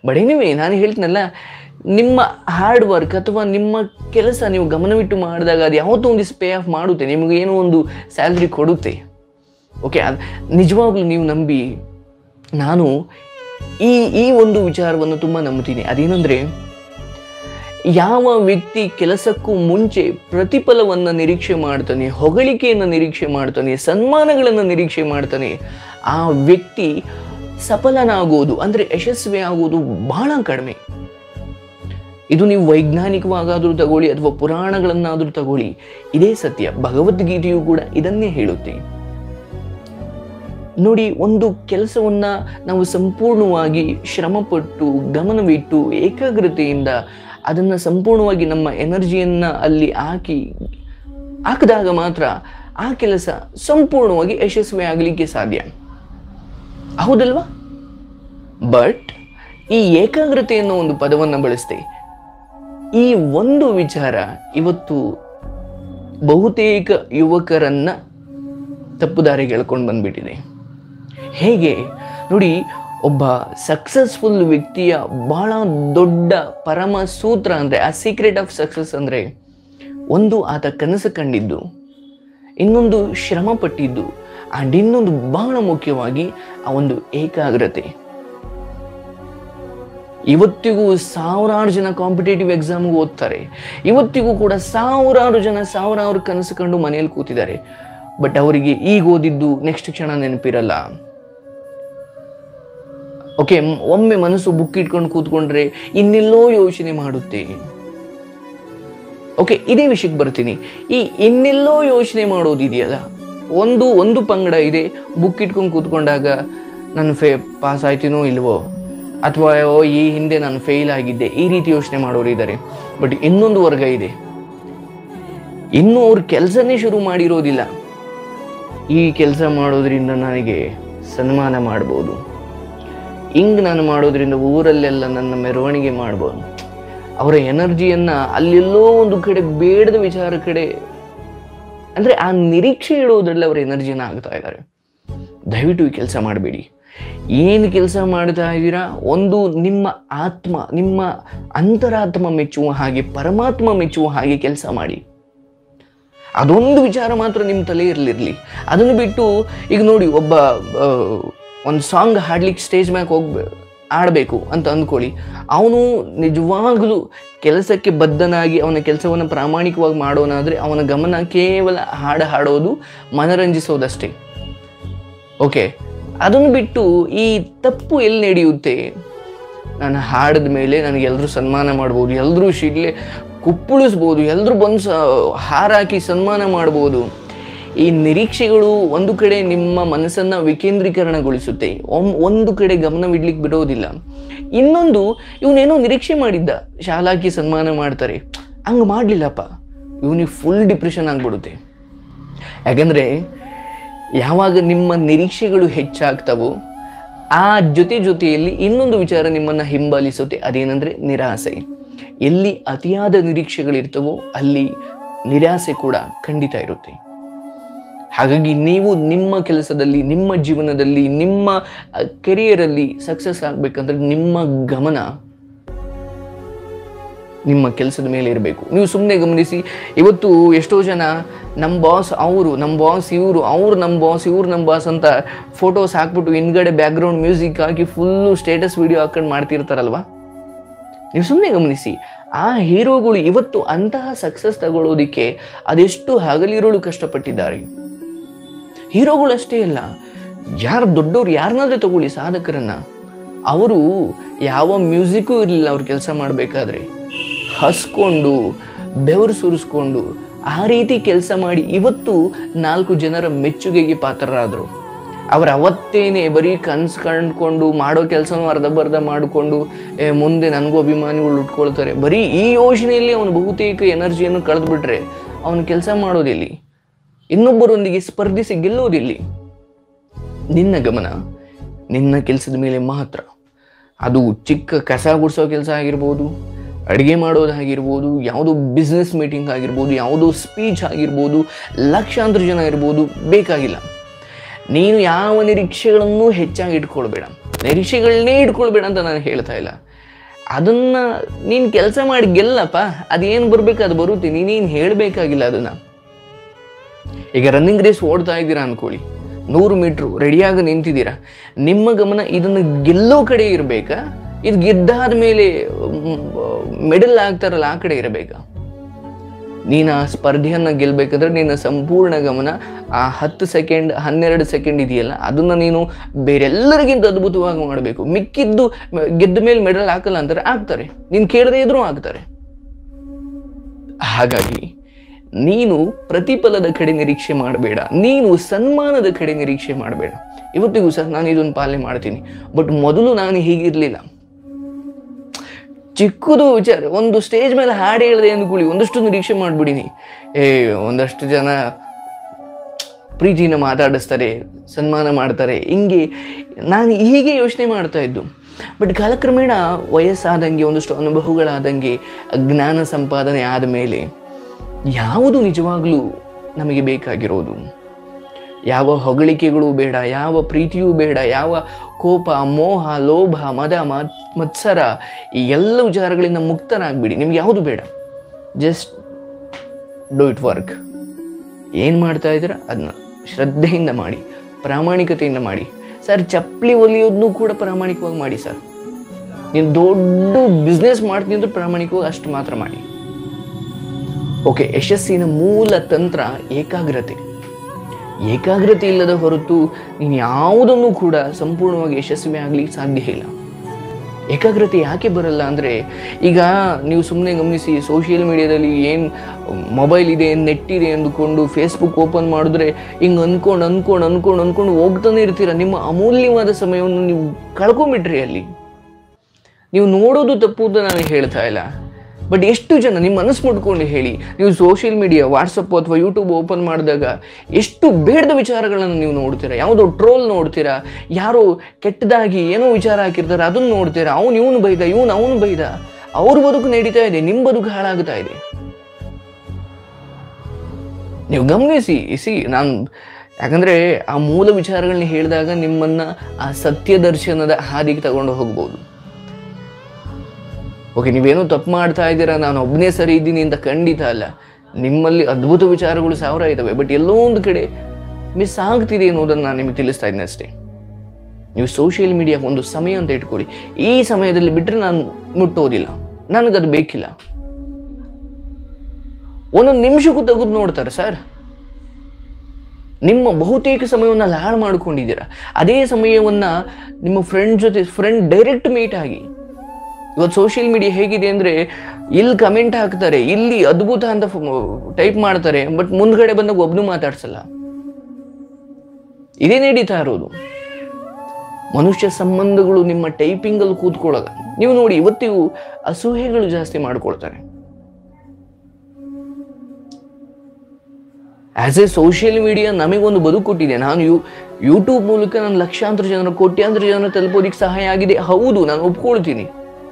but anyway ನಾನು ಹೇಳ್ತೀನಲ್ಲ ನಿಮ್ಮ hard work ಅಥವಾ ನಿಮ್ಮ ಕೆಲಸ ನೀವು ಗಮನವಿಟ್ಟು ಮಾಡಿದಾಗ ಅದು ಯಾವತ್ತೋ ಒಂದು ಪೇ ಆಫ್ ಮಾಡುತ್ತೆ ನಿಮಗೆ ಏನೋ ಒಂದು ಸ್ಯಾಲ್ರಿ ಕೊಡುತ್ತೆ ಓಕೆ ಅದು ನಿಜವಾಗ್ಲೂ ನೀವು ನಂಬಿ ನಾನು ಈ ಈ ಒಂದು ವಿಚಾರವನ್ನು ತುಂಬ ನಂಬ್ತೀನಿ ಅದೇನೆಂದರೆ ಯಾವ ವ್ಯಕ್ತಿ ಕೆಲಸಕ್ಕೂ ಮುಂಚೆ ಪ್ರತಿಫಲವನ್ನು ನಿರೀಕ್ಷೆ ಮಾಡ್ತಾನೆ ಹೊಗಳಿಕೆಯನ್ನು ನಿರೀಕ್ಷೆ ಮಾಡ್ತಾನೆ ಸನ್ಮಾನಗಳನ್ನು ನಿರೀಕ್ಷೆ ಮಾಡ್ತಾನೆ ಆ ವ್ಯಕ್ತಿ ಸಫಲನಾಗೋದು ಅಂದರೆ ಯಶಸ್ವಿ ಆಗೋದು ಬಹಳ ಕಡಿಮೆ ಇದು ನೀವು ವೈಜ್ಞಾನಿಕವಾಗಾದರೂ ತಗೊಳ್ಳಿ ಅಥವಾ ಪುರಾಣಗಳನ್ನಾದರೂ ತಗೊಳ್ಳಿ ಇದೇ ಸತ್ಯ ಭಗವದ್ಗೀತೆಯು ಕೂಡ ಇದನ್ನೇ ಹೇಳುತ್ತೆ ನೋಡಿ ಒಂದು ಕೆಲಸವನ್ನ ನಾವು ಸಂಪೂರ್ಣವಾಗಿ ಶ್ರಮಪಟ್ಟು ಗಮನವಿಟ್ಟು ಏಕಾಗ್ರತೆಯಿಂದ ಅದನ್ನು ಸಂಪೂರ್ಣವಾಗಿ ನಮ್ಮ ಎನರ್ಜಿಯನ್ನ ಅಲ್ಲಿ ಹಾಕಿ ಹಾಕಿದಾಗ ಮಾತ್ರ ಆ ಕೆಲಸ ಸಂಪೂರ್ಣವಾಗಿ ಯಶಸ್ವಿ ಆಗಲಿಕ್ಕೆ ಸಾಧ್ಯ ಹೌದಲ್ವಾ ಬಟ್ ಈ ಏಕಾಗ್ರತೆ ಅನ್ನೋ ಒಂದು ಪದವನ್ನು ಬಳಸ್ತೆ ಈ ಒಂದು ವಿಚಾರ ಇವತ್ತು ಬಹುತೇಕ ಯುವಕರನ್ನ ತಪ್ಪು ದಾರಿಗೆ ಎಳ್ಕೊಂಡು ಬಂದ್ಬಿಟ್ಟಿದೆ ಹೇಗೆ ನೋಡಿ ಒಬ್ಬ ಸಕ್ಸಸ್ಫುಲ್ ವ್ಯಕ್ತಿಯ ಬಹಳ ದೊಡ್ಡ ಪರಮ ಸೂತ್ರ ಅಂದರೆ ಆ ಸೀಕ್ರೆಟ್ ಆಫ್ ಸಕ್ಸಸ್ ಅಂದರೆ ಒಂದು ಆತ ಕನಸು ಕಂಡಿದ್ದು ಇನ್ನೊಂದು ಶ್ರಮ ಪಟ್ಟಿದ್ದು ಆ್ಯಂಡ್ ಇನ್ನೊಂದು ಬಹಳ ಮುಖ್ಯವಾಗಿ ಆ ಒಂದು ಏಕಾಗ್ರತೆ ಇವತ್ತಿಗೂ ಸಾವಿರಾರು ಜನ ಕಾಂಪಿಟೇಟಿವ್ ಎಕ್ಸಾಮ್ಗೆ ಓದ್ತಾರೆ ಇವತ್ತಿಗೂ ಕೂಡ ಸಾವಿರಾರು ಜನ ಸಾವಿರಾರು ಕನಸು ಕಂಡು ಮನೆಯಲ್ಲಿ ಕೂತಿದ್ದಾರೆ ಬಟ್ ಅವರಿಗೆ ಈಗ ಓದಿದ್ದು ನೆಕ್ಸ್ಟ್ ಕ್ಷಣ ನೆನಪಿರಲ್ಲ ಓಕೆ ಒಮ್ಮೆ ಮನಸ್ಸು ಬುಕ್ ಇಟ್ಕೊಂಡು ಕೂತ್ಕೊಂಡ್ರೆ ಇನ್ನೆಲ್ಲೋ ಯೋಚನೆ ಮಾಡುತ್ತೆ ಓಕೆ ಇದೇ ವಿಷಯಕ್ಕೆ ಬರ್ತೀನಿ ಈ ಇನ್ನೆಲ್ಲೋ ಯೋಚನೆ ಮಾಡೋದಿದೆಯಲ್ಲ ಒಂದು ಒಂದು ಪಂಗಡ ಇದೆ ಬುಕ್ ಇಟ್ಕೊಂಡು ಕೂತ್ಕೊಂಡಾಗ ನಾನು ಫೇ ಪಾಸ್ ಆಯ್ತೀನೋ ಇಲ್ವೋ ಅಥವಾ ಓ, ಈ ಹಿಂದೆ ನಾನು ಫೇಲ್ ಆಗಿದ್ದೆ ಈ ರೀತಿ ಯೋಚನೆ ಮಾಡೋರು ಇದ್ದಾರೆ ಬಟ್ ಇನ್ನೊಂದು ವರ್ಗ ಇದೆ ಇನ್ನೂ ಅವ್ರ ಕೆಲಸನೇ ಶುರು ಮಾಡಿರೋದಿಲ್ಲ ಈ ಕೆಲಸ ಮಾಡೋದ್ರಿಂದ ನನಗೆ ಸನ್ಮಾನ ಮಾಡ್ಬೋದು ಹಿಂಗ್ ನಾನು ಮಾಡೋದ್ರಿಂದ ಊರಲ್ಲೆಲ್ಲ ನನ್ನ ಮೆರವಣಿಗೆ ಮಾಡ್ಬೋದು ಅವರ ಎನರ್ಜಿಯನ್ನ ಅಲ್ಲೆಲ್ಲೋ ಒಂದು ಕಡೆ ಬೇಡದ ವಿಚಾರ ಕಡೆ ಅಂದ್ರೆ ಆ ನಿರೀಕ್ಷೆ ಇಡೋದ್ರಲ್ಲಿ ಅವರ ಎನರ್ಜಿನ ಆಗ್ತಾ ಇದ್ದಾರೆ ದಯವಿಟ್ಟು ಈ ಕೆಲಸ ಮಾಡಬೇಡಿ ಏನು ಕೆಲಸ ಮಾಡ್ತಾ ಇದ್ದೀರಾ ಒಂದು ನಿಮ್ಮ ಆತ್ಮ ನಿಮ್ಮ ಅಂತರಾತ್ಮ ಮೆಚ್ಚುವ ಹಾಗೆ ಪರಮಾತ್ಮ ಮೆಚ್ಚುವ ಹಾಗೆ ಕೆಲಸ ಮಾಡಿ ಅದೊಂದು ವಿಚಾರ ಮಾತ್ರ ನಿಮ್ಮ ತಲೆ ಇರಲಿರ್ಲಿ ಅದನ್ನು ಬಿಟ್ಟು ಈಗ ನೋಡಿ ಒಬ್ಬ ಒಂದು ಸಾಂಗ್ ಹಾಡ್ಲಿಕ್ಕೆ ಸ್ಟೇಜ್ ಮ್ಯಾಗ ಹೋಗ್ಬೇ ಆಡಬೇಕು ಅಂತ ಅಂದ್ಕೊಳ್ಳಿ ಅವನು ನಿಜವಾಗ್ಲೂ ಕೆಲಸಕ್ಕೆ ಬದ್ಧನಾಗಿ ಅವನ ಕೆಲಸವನ್ನು ಪ್ರಾಮಾಣಿಕವಾಗಿ ಮಾಡೋನಾದರೆ ಅವನ ಗಮನ ಕೇವಲ ಹಾಡು ಹಾಡೋದು ಮನರಂಜಿಸೋದಷ್ಟೇ ಓಕೆ ಅದನ್ನು ಬಿಟ್ಟು ಈ ತಪ್ಪು ಎಲ್ಲಿ ನಡೆಯುತ್ತೆ ನಾನು ಹಾಡಿದ ಮೇಲೆ ನನಗೆ ಎಲ್ಲರೂ ಸನ್ಮಾನ ಮಾಡ್ಬೋದು ಎಲ್ಲರೂ ಶಿಡ್ಲೆ ಕುಪ್ಪಳಿಸ್ಬೋದು ಎಲ್ಲರೂ ಬಂದು ಸ ಹಾರ ಹಾಕಿ ಸನ್ಮಾನ ಮಾಡ್ಬೋದು ಈ ನಿರೀಕ್ಷೆಗಳು ಒಂದು ಕಡೆ ನಿಮ್ಮ ಮನಸ್ಸನ್ನು ವಿಕೇಂದ್ರೀಕರಣಗೊಳಿಸುತ್ತೆ ಒಮ್- ಒಂದು ಕಡೆ ಗಮನವಿಡ್ಲಿಕ್ಕೆ ಬಿಡೋದಿಲ್ಲ ಇನ್ನೊಂದು ಇವನೇನೋ ನಿರೀಕ್ಷೆ ಮಾಡಿದ್ದ ಶಾಲಾಕಿ ಸನ್ಮಾನ ಮಾಡ್ತಾರೆ ಹಂಗೆ ಮಾಡಲಿಲ್ಲಪ್ಪ ಇವನಿಗೆ ಫುಲ್ ಡಿಪ್ರೆಷನ್ ಆಗ್ಬಿಡುತ್ತೆ ಯಾಕಂದರೆ ಯಾವಾಗ ನಿಮ್ಮ ನಿರೀಕ್ಷೆಗಳು ಹೆಚ್ಚಾಗ್ತವೋ ಆ ಜೊತೆ ಜೊತೆಯಲ್ಲಿ ಇನ್ನೊಂದು ವಿಚಾರ ನಿಮ್ಮನ್ನು ಹಿಂಬಾಲಿಸುತ್ತೆ ಅದೇನೆಂದರೆ ನಿರಾಸೆ ಎಲ್ಲಿ ಅತಿಯಾದ ನಿರೀಕ್ಷೆಗಳಿರ್ತವೋ ಅಲ್ಲಿ ನಿರಾಸೆ ಕೂಡ ಖಂಡಿತ ಇರುತ್ತೆ ಹಾಗಾಗಿ ನೀವು ನಿಮ್ಮ ಕೆಲಸದಲ್ಲಿ ನಿಮ್ಮ ಜೀವನದಲ್ಲಿ ನಿಮ್ಮ ಕೆರಿಯರಲ್ಲಿ ಸಕ್ಸಸ್ ಆಗಬೇಕಂದ್ರೆ ನಿಮ್ಮ ಗಮನ ನಿಮ್ಮ ಕೆಲಸದ ಮೇಲೆ ಇರಬೇಕು ನೀವು ಸುಮ್ಮನೆ ಗಮನಿಸಿ ಇವತ್ತು ಎಷ್ಟೋ ಜನ ನಮ್ಮ ಬಾಸ್ ಅವರು ನಮ್ಮ ಬಾಸ್ ಇವರು ಅವ್ರು ನಮ್ಮ ಬಾಸ್ ಇವ್ರು ನಮ್ಮ ಬಾಸ್ ಅಂತ ಫೋಟೋಸ್ ಹಾಕ್ಬಿಟ್ಟು ಹಿಂದ್ಗಡೆ ಬ್ಯಾಕ್ಗ್ರೌಂಡ್ ಮ್ಯೂಸಿಕ್ ಹಾಕಿ ಫುಲ್ಲು ಸ್ಟೇಟಸ್ ವಿಡಿಯೋ ಹಾಕೊಂಡು ಮಾಡ್ತಿರ್ತಾರಲ್ವಾ ನೀವು ಸುಮ್ಮನೆ ಗಮನಿಸಿ ಆ ಹೀರೋಗಳು ಇವತ್ತು ಅಂತಹ ಸಕ್ಸಸ್ ತಗೊಳ್ಳೋದಿಕ್ಕೆ ಅದೆಷ್ಟು ಹಗಲಿರುಳು ಕಷ್ಟಪಟ್ಟಿದ್ದಾರೆ ಹೀರೋಗಳು ಅಷ್ಟೇ ಅಲ್ಲ ಯಾರು ದೊಡ್ಡವ್ರು ಯಾರನ್ನಾದ್ರೂ ತಗೊಳ್ಳಿ ಸಾಧಕರನ್ನ ಅವರು ಯಾವ ಮ್ಯೂಸಿಕ್ಕೂ ಇರಲಿಲ್ಲ ಅವ್ರು ಕೆಲಸ ಮಾಡಬೇಕಾದ್ರೆ ಹಸ್ಕೊಂಡು ಬೆವರು ಸುರಿಸ್ಕೊಂಡು ಆ ರೀತಿ ಕೆಲಸ ಮಾಡಿ ಇವತ್ತು ನಾಲ್ಕು ಜನರ ಮೆಚ್ಚುಗೆಗೆ ಪಾತ್ರರಾದರು ಅವ್ರು ಅವತ್ತೇನೆ ಬರೀ ಕನ್ಸು ಕಂಡ್ಕೊಂಡು ಮಾಡೋ ಕೆಲಸನೂ ಅರ್ಧಬರ್ಧ ಮಾಡಿಕೊಂಡು ಏ ಮುಂದೆ ನನಗೂ ಅಭಿಮಾನಿಗಳು ಉಟ್ಕೊಳ್ತಾರೆ ಬರೀ ಈ ಯೋಚನೆಯಲ್ಲಿ ಅವನು ಬಹುತೇಕ ಎನರ್ಜಿಯನ್ನು ಕಳೆದ್ಬಿಟ್ರೆ ಅವನು ಕೆಲಸ ಮಾಡೋದಿಲ್ಲಿ ಇನ್ನೊಬ್ಬರೊಂದಿಗೆ ಸ್ಪರ್ಧಿಸಿ ಗೆಲ್ಲೋದಿಲ್ಲಿ ನಿನ್ನ ಗಮನ ನಿನ್ನ ಕೆಲಸದ ಮೇಲೆ ಮಾತ್ರ ಅದು ಚಿಕ್ಕ ಕಸ ಗುಡಿಸೋ ಕೆಲಸ ಆಗಿರ್ಬೋದು ಅಡುಗೆ ಮಾಡೋದಾಗಿರ್ಬೋದು ಯಾವುದೋ ಬಿಸ್ನೆಸ್ ಮೀಟಿಂಗ್ ಆಗಿರ್ಬೋದು ಯಾವುದೋ ಸ್ಪೀಚ್ ಆಗಿರ್ಬೋದು ಲಕ್ಷಾಂತರ ಜನ ಇರ್ಬೋದು ಬೇಕಾಗಿಲ್ಲ ನೀನು ಯಾವ ನಿರೀಕ್ಷೆಗಳನ್ನು ಹೆಚ್ಚಾಗಿ ಇಟ್ಕೊಳ್ಬೇಡ ನಿರೀಕ್ಷೆಗಳನ್ನೇ ಇಟ್ಕೊಳ್ಬೇಡ ಅಂತ ನಾನು ಹೇಳ್ತಾ ಇಲ್ಲ ಅದನ್ನ ನೀನು ಕೆಲಸ ಮಾಡಿ ಗೆಲ್ಲಪ್ಪ ಅದೇನು ಬರ್ಬೇಕು ಅದು ಬರುತ್ತೆ ನೀನೇನು ಹೇಳಬೇಕಾಗಿಲ್ಲ ಅದನ್ನ ಈಗ ರನ್ನಿಂಗ್ ರೇಸ್ ಓಡ್ತಾ ಇದ್ದೀರಾ ಅನ್ಕೊಳ್ಳಿ ನೂರು ಮೀಟ್ರು ರೆಡಿಯಾಗಿ ನಿಂತಿದ್ದೀರಾ ನಿಮ್ಮ ಗಮನ ಇದನ್ನು ಗೆಲ್ಲೋ ಕಡೆ ಇರಬೇಕಾ ಇದು ಗೆದ್ದಾದ ಮೇಲೆ ಮೆಡಲ್ ಆಗ್ತಾರಲ್ಲ ಆ ಕಡೆ ಇರಬೇಕಾ ನೀನು ಆ ಸ್ಪರ್ಧೆಯನ್ನು ಗೆಲ್ಲಬೇಕಾದ್ರೆ ನಿನ್ನ ಸಂಪೂರ್ಣ ಗಮನ ಆ ಹತ್ತು ಸೆಕೆಂಡ್ ಹನ್ನೆರಡು ಸೆಕೆಂಡ್ ಇದೆಯಲ್ಲ ಅದನ್ನು ನೀನು ಬೇರೆಲ್ಲರಿಗಿಂತ ಅದ್ಭುತವಾಗಿ ಮಾಡಬೇಕು ಮಿಕ್ಕಿದ್ದು ಮ- ಗೆದ್ದ ಮೇಲೆ ಮೆಡಲ್ ಹಾಕಲ್ಲ ಅಂತಾರೆ ಆಗ್ತಾರೆ ನೀನು ಕೇಳದೇ ಇದ್ರೂ ಆಗ್ತಾರೆ ಹಾಗಾಗಿ ನೀನು ಪ್ರತಿಫಲದ ಕಡೆ ನಿರೀಕ್ಷೆ ಮಾಡಬೇಡ ನೀನು ಸನ್ಮಾನದ ಕಡೆ ನಿರೀಕ್ಷೆ ಮಾಡಬೇಡ ಇವತ್ತಿಗೂ ಸಹ ನಾನು ಇದನ್ನು ಪಾಲನೆ ಮಾಡ್ತೀನಿ ಬಟ್ ಮೊದಲು ನಾನು ಹೀಗಿರಲಿಲ್ಲ ಚಿಕ್ಕದು ವಿಚಾರ ಒಂದು ಸ್ಟೇಜ್ ಮೇಲೆ ಹಾಡು ಹೇಳಿದೆ ಅಂದ್ಕೊಳ್ಳಿ ಒಂದಷ್ಟು ನಿರೀಕ್ಷೆ ಮಾಡಿಬಿಡಿನಿ ಏ ಒಂದಷ್ಟು ಜನ ಪ್ರೀತಿನ ಮಾತಾಡಿಸ್ತಾರೆ ಸನ್ಮಾನ ಮಾಡ್ತಾರೆ ಹಿಂಗೆ ನಾನು ಹೀಗೆ ಯೋಚನೆ ಮಾಡ್ತಾ ಇದ್ದು ಬಟ್ ಕಾಲಕ್ರಮೇಣ ವಯಸ್ಸಾದಂಗೆ ಒಂದಷ್ಟು ಅನುಭವಗಳಾದಂಗೆ ಜ್ಞಾನ ಸಂಪಾದನೆ ಆದ ಮೇಲೆ ಯಾವುದು ನಿಜವಾಗ್ಲೂ ನಮಗೆ ಬೇಕಾಗಿರೋದು ಯಾವ ಹೊಗಳಿಕೆಗಳು ಬೇಡ ಯಾವ ಪ್ರೀತಿಯೂ ಬೇಡ ಯಾವ ಕೋಪ ಮೋಹ ಲೋಭ ಮದ ಮತ್- ಮತ್ಸರ ಈ ಎಲ್ಲ ವಿಚಾರಗಳಿಂದ ಮುಕ್ತರಾಗ್ಬಿಡಿ ನಿಮ್ಗೆ ಯಾವುದು ಬೇಡ ಜಸ್ಟ್ ಡೂ ಇಟ್ ವರ್ಕ್ ಏನು ಮಾಡ್ತಾ ಇದ್ದೀರಾ ಅದನ್ನ ಶ್ರದ್ಧೆಯಿಂದ ಮಾಡಿ ಪ್ರಾಮಾಣಿಕತೆಯಿಂದ ಮಾಡಿ ಸರ್ ಚಪ್ಪಲಿ ಹೊಲಿಯೋದನ್ನು ಕೂಡ ಪ್ರಾಮಾಣಿಕವಾಗಿ ಮಾಡಿ ಸರ್ ನೀನು ದೊಡ್ಡ ಬಿಸ್ನೆಸ್ ಮಾಡ್ತೀನಿ ಅಂದ್ರೆ ಪ್ರಾಮಾಣಿಕವಾಗಿ ಅಷ್ಟು ಮಾತ್ರ ಮಾಡಿ ಓಕೆ ಯಶಸ್ಸಿನ ಮೂಲ ತಂತ್ರ ಏಕಾಗ್ರತೆ ಏಕಾಗ್ರತೆ ಇಲ್ಲದ ಹೊರತು ನೀನು ಯಾವುದನ್ನು ಕೂಡ ಸಂಪೂರ್ಣವಾಗಿ ಯಶಸ್ವಿ ಆಗಲಿಕ್ಕೆ ಸಾಧ್ಯ ಇಲ್ಲ ಏಕಾಗ್ರತೆ ಯಾಕೆ ಬರಲ್ಲ ಅಂದರೆ ಈಗ ನೀವು ಸುಮ್ಮನೆ ಗಮನಿಸಿ ಸೋಷಿಯಲ್ ಮೀಡಿಯಾದಲ್ಲಿ ಏನು ಮೊಬೈಲ್ ಇದೆ ನೆಟ್ ಇದೆ ಅಂದುಕೊಂಡು ಫೇಸ್ಬುಕ್ ಓಪನ್ ಮಾಡಿದ್ರೆ ಹಿಂಗೆ ಅನ್ಕೊಂಡು ಅನ್ಕೊಂಡು ಅನ್ಕೊಂಡು ಅನ್ಕೊಂಡು ಹೋಗ್ತಾನೆ ಇರ್ತೀರ ನಿಮ್ಮ ಅಮೂಲ್ಯವಾದ ಸಮಯವನ್ನು ನೀವು ಕಳ್ಕೊಂಬಿಟ್ರಿ ಅಲ್ಲಿ ನೀವು ನೋಡೋದು ತಪ್ಪು ಅಂತ ನಾನು ಹೇಳ್ತಾ ಇಲ್ಲ ಬಟ್ ಎಷ್ಟು ಜನ ನಿಮ್ಮ ಮನಸ್ಸು ಮುಟ್ಕೊಂಡು ಹೇಳಿ ನೀವು ಸೋಷಿಯಲ್ ಮೀಡಿಯಾ ವಾಟ್ಸಪ್ ಅಥವಾ ಯೂಟ್ಯೂಬ್ ಓಪನ್ ಮಾಡಿದಾಗ ಎಷ್ಟು ಬೇಡದ ವಿಚಾರಗಳನ್ನು ನೀವು ನೋಡ್ತೀರಾ ಯಾವುದೋ ಟ್ರೋಲ್ ನೋಡ್ತೀರಾ ಯಾರೋ ಕೆಟ್ಟದಾಗಿ ಏನೋ ವಿಚಾರ ಹಾಕಿರ್ತಾರೆ ಅದನ್ನು ನೋಡ್ತೀರಾ ಅವ್ನು ಇವನು ಬೈದ ಇವನು ಅವನು ಬೈದ ಅವ್ರ ಬದುಕು ನಡೀತಾ ಇದೆ ನಿಮ್ಮ ಬದುಕು ಹಾಳಾಗ್ತಾ ಇದೆ ನೀವು ಗಮನಿಸಿ ಸಿ ನಾನು ಯಾಕಂದ್ರೆ ಆ ಮೂಲ ವಿಚಾರಗಳನ್ನ ಹೇಳಿದಾಗ ನಿಮ್ಮನ್ನ ಆ ಸತ್ಯ ದರ್ಶನದ ಹಾದಿಗೆ ತಗೊಂಡು ಹೋಗ್ಬೋದು ಓಕೆ ನೀವೇನೋ ತಪ್ಪು ಮಾಡ್ತಾ ಇದ್ದೀರಾ ನಾನು ಒಬ್ಬನೇ ಸರಿ ಇದ್ದೀನಿ ಅಂತ ಖಂಡಿತ ಅಲ್ಲ ನಿಮ್ಮಲ್ಲಿ ಅದ್ಭುತ ವಿಚಾರಗಳು ಸಾವಿರ ಇದ್ದಾವೆ ಬಟ್ ಎಲ್ಲೋ ಒಂದು ಕಡೆ ಮಿಸ್ ಆಗ್ತಿದೆ ಅನ್ನೋದನ್ನು ನಾನು ನಿಮಗೆ ತಿಳಿಸ್ತಾ ಇದ್ದೀನಿ ಅಷ್ಟೇ ನೀವು ಸೋಷಿಯಲ್ ಮೀಡಿಯಾ ಒಂದು ಸಮಯ ಅಂತ ಇಟ್ಕೊಳ್ಳಿ ಈ ಸಮಯದಲ್ಲಿ ಬಿಟ್ಟರೆ ನಾನು ಮುಟ್ಟೋದಿಲ್ಲ ನನಗದು ಬೇಕಿಲ್ಲ ಒಂದೊಂದು ನಿಮಿಷಕ್ಕೂ ತೆಗೆದು ನೋಡ್ತಾರೆ ಸರ್ ನಿಮ್ಮ ಬಹುತೇಕ ಸಮಯವನ್ನು ಅಲ್ಲಿ ಹಾಳು ಮಾಡ್ಕೊಂಡಿದ್ದೀರಾ ಅದೇ ಸಮಯವನ್ನ ನಿಮ್ಮ ಫ್ರೆಂಡ್ ಜೊತೆ ಫ್ರೆಂಡ್ ಡೈರೆಕ್ಟ್ ಮೀಟ್ ಆಗಿ ಇವತ್ತು ಸೋಷಿಯಲ್ ಮೀಡಿಯಾ ಹೇಗಿದೆ ಅಂದ್ರೆ ಇಲ್ಲಿ ಕಮೆಂಟ್ ಹಾಕ್ತಾರೆ ಇಲ್ಲಿ ಅದ್ಭುತ ಅಂತ ಟೈಪ್ ಮಾಡ್ತಾರೆ ಬಟ್ ಮುಂದ್ಗಡೆ ಬಂದಾಗ ಒಬ್ನು ಮಾತಾಡ್ಸಲ್ಲ ಇದೇ ನಡೀತಾ ಇರೋದು ಮನುಷ್ಯ ಸಂಬಂಧಗಳು ನಿಮ್ಮ ಟೈಪಿಂಗ್ ಅಲ್ಲಿ ಕೂತ್ಕೊಳ್ಳಲ್ಲ ನೀವು ನೋಡಿ ಇವತ್ತಿಗೂ ಅಸೂಹೆಗಳು ಜಾಸ್ತಿ ಮಾಡ್ಕೊಳ್ತಾರೆ ಆಸ್ ಎ ಸೋಷಿಯಲ್ ಮೀಡಿಯಾ ನಮಗೊಂದು ಬದುಕು ಕೊಟ್ಟಿದೆ ನಾನು ಯೂ ಯೂಟ್ಯೂಬ್ ಮೂಲಕ ನಾನು ಲಕ್ಷಾಂತರ ಜನರ ಕೋಟ್ಯಾಂತರ ಜನರ ತಲುಪೋದಿಕ್ಕೆ ಸಹಾಯ ಆಗಿದೆ ಹೌದು ನಾನು ಒಪ್ಕೊಳ್ತೀನಿ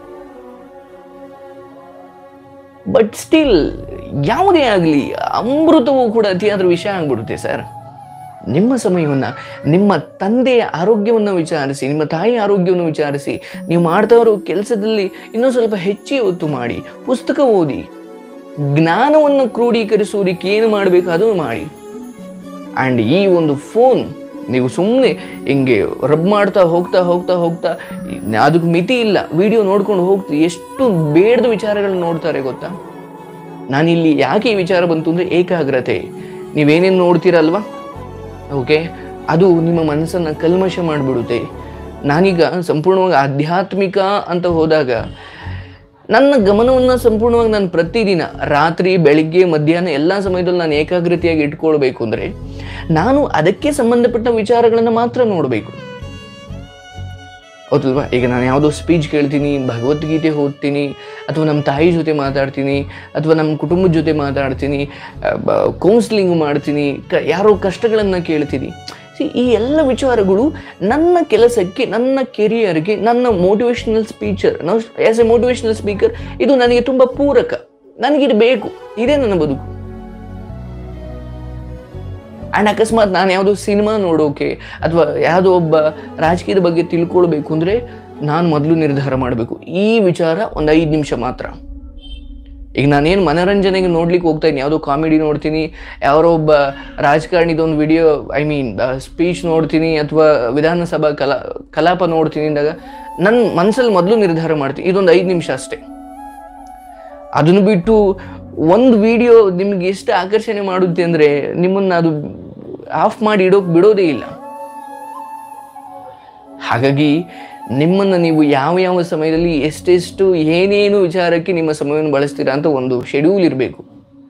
ಬಟ್ ಸ್ಟಿಲ್ ಯಾವುದೇ ಆಗಲಿ ಅಮೃತವೂ ಕೂಡ ಅತಿಯಾದ ವಿಷಯ ಆಗ್ಬಿಡುತ್ತೆ ಸರ್ ನಿಮ್ಮ ಸಮಯವನ್ನು ನಿಮ್ಮ ತಂದೆಯ ಆರೋಗ್ಯವನ್ನು ವಿಚಾರಿಸಿ ನಿಮ್ಮ ತಾಯಿಯ ಆರೋಗ್ಯವನ್ನು ವಿಚಾರಿಸಿ ನೀವು ಮಾಡ್ತಾ ಇರೋ ಕೆಲಸದಲ್ಲಿ ಇನ್ನೂ ಸ್ವಲ್ಪ ಹೆಚ್ಚಿ ಒತ್ತು ಮಾಡಿ ಪುಸ್ತಕ ಓದಿ ಜ್ಞಾನವನ್ನು ಕ್ರೋಢೀಕರಿಸುವುದಕ್ಕೆ ಏನು ಮಾಡಬೇಕು ಅದನ್ನು ಮಾಡಿ ಆ್ಯಂಡ್ ಈ ಒಂದು ಫೋನ್ ನೀವು ಸುಮ್ಮನೆ ಹಿಂಗೆ ರಬ್ ಮಾಡ್ತಾ ಹೋಗ್ತಾ ಹೋಗ್ತಾ ಹೋಗ್ತಾ ಅದಕ್ಕೆ ಮಿತಿ ಇಲ್ಲ ವಿಡಿಯೋ ನೋಡ್ಕೊಂಡು ಹೋಗ್ತಾ ಎಷ್ಟು ಬೇಡದ ವಿಚಾರಗಳನ್ನ ನೋಡ್ತಾರೆ ಗೊತ್ತಾ ನಾನಿಲ್ಲಿ ಯಾಕೆ ಈ ವಿಚಾರ ಬಂತು ಅಂದರೆ ಏಕಾಗ್ರತೆ ನೀವೇನೇನು ನೋಡ್ತೀರಲ್ವಾ ಓಕೆ ಅದು ನಿಮ್ಮ ಮನಸ್ಸನ್ನು ಕಲ್ಮಶ ಮಾಡಿಬಿಡುತ್ತೆ ನಾನೀಗ ಸಂಪೂರ್ಣವಾಗಿ ಆಧ್ಯಾತ್ಮಿಕ ಅಂತ ಹೋದಾಗ ನನ್ನ ಗಮನವನ್ನು ಸಂಪೂರ್ಣವಾಗಿ ನಾನು ಪ್ರತಿದಿನ ರಾತ್ರಿ ಬೆಳಿಗ್ಗೆ ಮಧ್ಯಾಹ್ನ ಎಲ್ಲ ಸಮಯದಲ್ಲಿ ನಾನು ಏಕಾಗ್ರತೆಯಾಗಿ ಇಟ್ಕೊಳ್ಬೇಕು ಅಂದರೆ ನಾನು ಅದಕ್ಕೆ ಸಂಬಂಧಪಟ್ಟ ವಿಚಾರಗಳನ್ನು ಮಾತ್ರ ನೋಡಬೇಕು ಹೌದಲ್ವಾ ಈಗ ನಾನು ಯಾವುದೋ ಸ್ಪೀಚ್ ಕೇಳ್ತೀನಿ ಭಗವದ್ಗೀತೆ ಓದ್ತೀನಿ ಅಥವಾ ನಮ್ಮ ತಾಯಿ ಜೊತೆ ಮಾತಾಡ್ತೀನಿ ಅಥವಾ ನಮ್ಮ ಕುಟುಂಬದ ಜೊತೆ ಮಾತಾಡ್ತೀನಿ ಕೌನ್ಸಿಲಿಂಗ್ ಮಾಡ್ತೀನಿ ಕ ಯಾರೋ ಕಷ್ಟಗಳನ್ನು ಕೇಳ್ತೀನಿ ಸಿ ಈ ಎಲ್ಲ ವಿಚಾರಗಳು ನನ್ನ ಕೆಲಸಕ್ಕೆ ನನ್ನ ಕೆರಿಯರ್ಗೆ ನನ್ನ ಮೋಟಿವೇಶನಲ್ ಸ್ಪೀಚರ್ ನಾವು ಆ್ಯಸ್ ಎ ಮೋಟಿವೇಶನಲ್ ಸ್ಪೀಕರ್ ಇದು ನನಗೆ ತುಂಬ ಪೂರಕ ನನಗಿದು ಬೇಕು ಇದೇ ನನ್ನ ಬದುಕು ಆ್ಯಂಡ್ ಅಕಸ್ಮಾತ್ ನಾನು ಯಾವುದೋ ಸಿನಿಮಾ ನೋಡೋಕೆ ಅಥವಾ ಯಾವುದೋ ಒಬ್ಬ ರಾಜಕೀಯದ ಬಗ್ಗೆ ತಿಳ್ಕೊಳ್ಬೇಕು ಅಂದರೆ ನಾನು ಮೊದಲು ನಿರ್ಧಾರ ಮಾಡಬೇಕು ಈ ವಿಚಾರ ಒಂದು ಐದು ನಿಮಿಷ ಮಾತ್ರ ಈಗ ನಾನೇನು ಮನೋರಂಜನೆಗೆ ನೋಡ್ಲಿಕ್ಕೆ ಹೋಗ್ತಾ ಇದ್ದೀನಿ ಯಾವುದೋ ಕಾಮಿಡಿ ನೋಡ್ತೀನಿ ಯಾರೋ ಒಬ್ಬ ರಾಜಕಾರಣಿದೊಂದು ವಿಡಿಯೋ ಐ ಮೀನ್ ಸ್ಪೀಚ್ ನೋಡ್ತೀನಿ ಅಥವಾ ವಿಧಾನಸಭಾ ಕಲಾ ಕಲಾಪ ನೋಡ್ತೀನಿ ಅಂದಾಗ ನನ್ನ ಮನಸ್ಸಲ್ಲಿ ಮೊದಲು ನಿರ್ಧಾರ ಮಾಡ್ತೀನಿ ಇದೊಂದು ಐದು ನಿಮಿಷ ಅಷ್ಟೇ ಅದನ್ನು ಬಿಟ್ಟು ಒಂದು ವಿಡಿಯೋ ನಿಮ್ಗೆ ಎಷ್ಟು ಆಕರ್ಷಣೆ ಮಾಡುತ್ತೆ ಅಂದರೆ ನಿಮ್ಮನ್ನು ಅದು ಆಫ್ ಮಾಡಿ ಇಡೋಕೆ ಬಿಡೋದೇ ಇಲ್ಲ ಹಾಗಾಗಿ ನಿಮ್ಮನ್ನು ನೀವು ಯಾವ ಯಾವ ಸಮಯದಲ್ಲಿ ಎಷ್ಟೆಷ್ಟು ಏನೇನು ವಿಚಾರಕ್ಕೆ ನಿಮ್ಮ ಸಮಯವನ್ನು ಬಳಸ್ತೀರಾ ಅಂತ ಒಂದು ಶೆಡ್ಯೂಲ್ ಇರಬೇಕು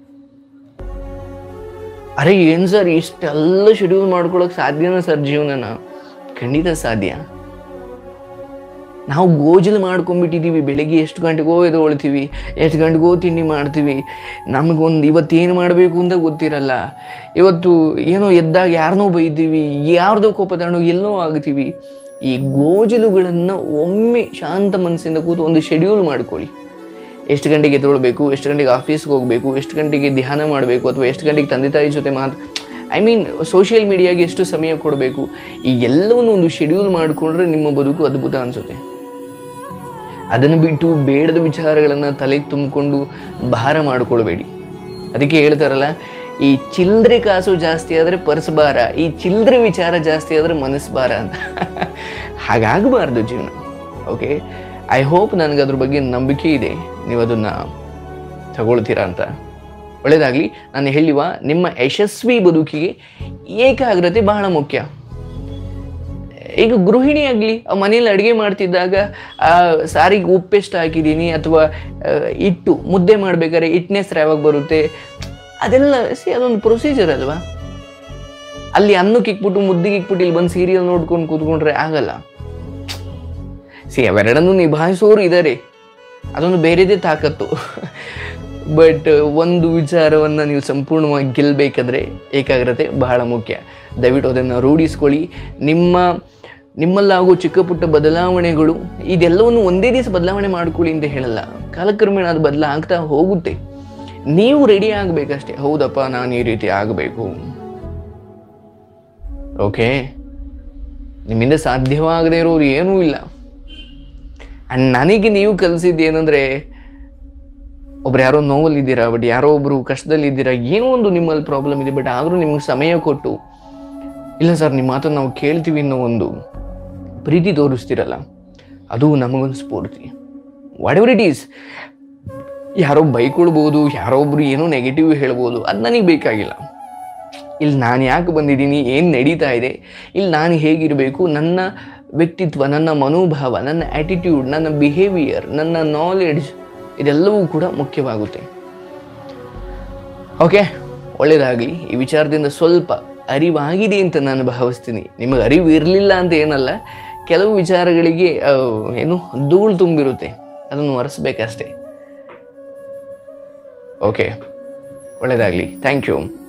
ಅರೆ ಏನು ಸರ್ ಇಷ್ಟೆಲ್ಲ ಶೆಡ್ಯೂಲ್ ಮಾಡ್ಕೊಳಕ್ ಸಾಧ್ಯನಾ ಸರ್ ಜೀವನನ ಖಂಡಿತ ಸಾಧ್ಯ ನಾವು ಗೋಜಲು ಮಾಡ್ಕೊಂಡ್ಬಿಟ್ಟಿದ್ದೀವಿ ಬೆಳಿಗ್ಗೆ ಎಷ್ಟು ಗಂಟೆಗೋ ಎದ್ದೇಳ್ತೀವಿ ಎಷ್ಟು ಗಂಟೆಗೋ ತಿಂಡಿ ಮಾಡ್ತೀವಿ ನಮಗೊಂದು ಇವತ್ತೇನು ಮಾಡಬೇಕು ಅಂತ ಗೊತ್ತಿರಲ್ಲ ಇವತ್ತು ಏನೋ ಎದ್ದಾಗ ಯಾರನ್ನೋ ಬೈತೀವಿ ಯಾರ್ದೋ ಕೋಪ ತಗೊಂಡು ಎಲ್ಲೋ ಆಗ್ತೀವಿ ಈ ಗೋಜಲುಗಳನ್ನು ಒಮ್ಮೆ ಶಾಂತ ಮನಸ್ಸಿಂದ ಕೂತು ಒಂದು ಶೆಡ್ಯೂಲ್ ಮಾಡ್ಕೊಳ್ಳಿ ಎಷ್ಟು ಗಂಟೆಗೆ ಎದ್ದೇಳಬೇಕು ಎಷ್ಟು ಗಂಟೆಗೆ ಆಫೀಸ್ಗೆ ಹೋಗಬೇಕು ಎಷ್ಟು ಗಂಟೆಗೆ ಧ್ಯಾನ ಮಾಡಬೇಕು ಅಥವಾ ಎಷ್ಟು ಗಂಟೆಗೆ ತಂದೆ ತಾಯಿ ಜೊತೆ ಮಾತು ಐ ಮೀನ್ ಸೋಷಿಯಲ್ ಮೀಡಿಯಾಗೆ ಎಷ್ಟು ಸಮಯ ಕೊಡಬೇಕು ಈ ಎಲ್ಲವನ್ನು ಒಂದು ಶೆಡ್ಯೂಲ್ ಮಾಡಿಕೊಂಡ್ರೆ ನಿಮ್ಮ ಬದುಕು ಅದ್ಭುತ ಅನಿಸುತ್ತೆ ಅದನ್ನು ಬಿಟ್ಟು ಬೇಡದ ವಿಚಾರಗಳನ್ನು ತಲೆ ತುಂಬಿಕೊಂಡು ಭಾರ ಮಾಡಿಕೊಳ್ಬೇಡಿ ಅದಕ್ಕೆ ಹೇಳ್ತಾರಲ್ಲ ಈ ಚಿಲ್ಲರೆ ಕಾಸು ಜಾಸ್ತಿ ಆದರೆ ಪರ್ಸ್ ಭಾರ ಈ ಚಿಲ್ಲರೆ ವಿಚಾರ ಜಾಸ್ತಿ ಆದರೆ ಮನಸ್ಸು ಭಾರ ಅಂತ ಹಾಗಾಗಬಾರ್ದು ಜೀವನ ಓಕೆ ಐ ಹೋಪ್ ನನಗೆ ಅದ್ರ ಬಗ್ಗೆ ನಂಬಿಕೆ ಇದೆ ನೀವು ಅದನ್ನು ತಗೊಳ್ತೀರಾ ಅಂತ ಒಳ್ಳೆಯದಾಗಲಿ ನಾನು ಹೇಳಿವ ನಿಮ್ಮ ಯಶಸ್ವಿ ಬದುಕಿಗೆ ಏಕಾಗ್ರತೆ ಬಹಳ ಮುಖ್ಯ ಈಗ ಗೃಹಿಣಿ ಆಗಲಿ ಮನೇಲಿ ಅಡುಗೆ ಮಾಡ್ತಿದ್ದಾಗ ಆ ಸಾರಿಗೆ ಉಪ್ಪೆಷ್ಟು ಹಾಕಿದ್ದೀನಿ ಅಥವಾ ಆ, ಹಿಟ್ಟು ಮುದ್ದೆ ಮಾಡ್ಬೇಕಾದ್ರೆ ಹಿಟ್ಟಿನ ಹೆಸ್ರು ಯಾವಾಗ ಬರುತ್ತೆ ಅದೆಲ್ಲ ಸಿ ಅದೊಂದು ಪ್ರೊಸೀಜರ್ ಅಲ್ವಾ ಅಲ್ಲಿ ಅನ್ನಕ್ಕೆ ಇಕ್ಬಿಟ್ಟು ಮುದ್ದಿಗೆ ಇಕ್ಬಿಟ್ಟು ಇಲ್ಲಿ ಬಂದು ಸೀರಿಯಲ್ ನೋಡ್ಕೊಂಡು ಕೂತ್ಕೊಂಡ್ರೆ ಆಗಲ್ಲ ಸಿ ಅವೆರಡನ್ನು ನಿಭಾಯಿಸೋರು ಇದ್ದಾರೆ ಅದೊಂದು ಬೇರೆದೇ ತಾಕತ್ತು ಬಟ್ ಒಂದು ವಿಚಾರವನ್ನು ನೀವು ಸಂಪೂರ್ಣವಾಗಿ ಗೆಲ್ಲಬೇಕಾದ್ರೆ ಏಕಾಗ್ರತೆ ಬಹಳ ಮುಖ್ಯ ದಯವಿಟ್ಟು ಅದನ್ನು ರೂಢಿಸ್ಕೊಳ್ಳಿ ನಿಮ್ಮ ನಿಮ್ಮಲ್ಲಾಗೋ ಚಿಕ್ಕ ಪುಟ್ಟ ಬದಲಾವಣೆಗಳು ಇದೆಲ್ಲವನ್ನು ಒಂದೇ ದಿವಸ ಬದಲಾವಣೆ ಮಾಡ್ಕೊಳ್ಳಿ ಅಂತ ಹೇಳಲ್ಲ ಕಾಲಕ್ರಮೇಣ ಅದು ಬದಲಾಗ್ತಾ ಹೋಗುತ್ತೆ ನೀವು ರೆಡಿ ಆಗಬೇಕಷ್ಟೇ ಹೌದಪ್ಪ ನಾನು ಈ ರೀತಿ ಆಗಬೇಕು ಓಕೆ ನಿಮ್ಮಿಂದ ಸಾಧ್ಯವಾಗದೇ ಇರೋರು ಏನೂ ಇಲ್ಲ ಆ್ಯಂಡ್ ನನಗೆ ನೀವು ಕಲಿಸಿದ್ದು ಏನಂದರೆ ಒಬ್ರು ಯಾರೋ ನೋವಲ್ಲಿದ್ದೀರಾ ಬಟ್ ಯಾರೋ ಒಬ್ರು ಕಷ್ಟದಲ್ಲಿದ್ದೀರಾ ಏನೋ ಒಂದು ನಿಮ್ಮಲ್ಲಿ ಪ್ರಾಬ್ಲಮ್ ಇದೆ ಬಟ್ ಆದರೂ ನಿಮ್ಗೆ ಸಮಯ ಕೊಟ್ಟು ಇಲ್ಲ ಸರ್ ನಿಮ್ಮ ಮಾತನ್ನು ನಾವು ಕೇಳ್ತೀವಿ ಅನ್ನೋ ಒಂದು ಪ್ರೀತಿ ತೋರಿಸ್ತಿರಲ್ಲ ಅದು ನಮಗೊಂದು ಸ್ಫೂರ್ತಿ ವಾಟ್ ಎವರ್ ಇಟ್ ಈಸ್ ಯಾರೋ ಬೈಕೊಳ್ಬೋದು ಯಾರೋ ಒಬ್ರು ಏನೋ ನೆಗೆಟಿವ್ ಹೇಳ್ಬೋದು ಅದು ನನಗೆ ಬೇಕಾಗಿಲ್ಲ ಇಲ್ಲಿ ನಾನು ಯಾಕೆ ಬಂದಿದ್ದೀನಿ ಏನು ನಡೀತಾ ಇದೆ ಇಲ್ಲಿ ನಾನು ಹೇಗಿರಬೇಕು ನನ್ನ ವ್ಯಕ್ತಿತ್ವ ನನ್ನ ಮನೋಭಾವ ನನ್ನ ಆ್ಯಟಿಟ್ಯೂಡ್ ನನ್ನ ಬಿಹೇವಿಯರ್ ನನ್ನ ನಾಲೆಡ್ಜ್ ಇದೆಲ್ಲವೂ ಕೂಡ ಮುಖ್ಯವಾಗುತ್ತೆ ಓಕೆ ಒಳ್ಳೆಯದಾಗಲಿ ಈ ವಿಚಾರದಿಂದ ಸ್ವಲ್ಪ ಅರಿವಾಗಿದೆ ಅಂತ ನಾನು ಭಾವಿಸ್ತೀನಿ ನಿಮಗೆ ಅರಿವು ಇರಲಿಲ್ಲ ಅಂತ ಏನಲ್ಲ ಕೆಲವು ವಿಚಾರಗಳಿಗೆ ಆ, ಏನು ಧೂಳು ತುಂಬಿರುತ್ತೆ ಅದನ್ನು ಒರೆಸ್ಬೇಕಷ್ಟೇ ಓಕೆ ಒಳ್ಳೆಯದಾಗಲಿ ಥ್ಯಾಂಕ್ ಯು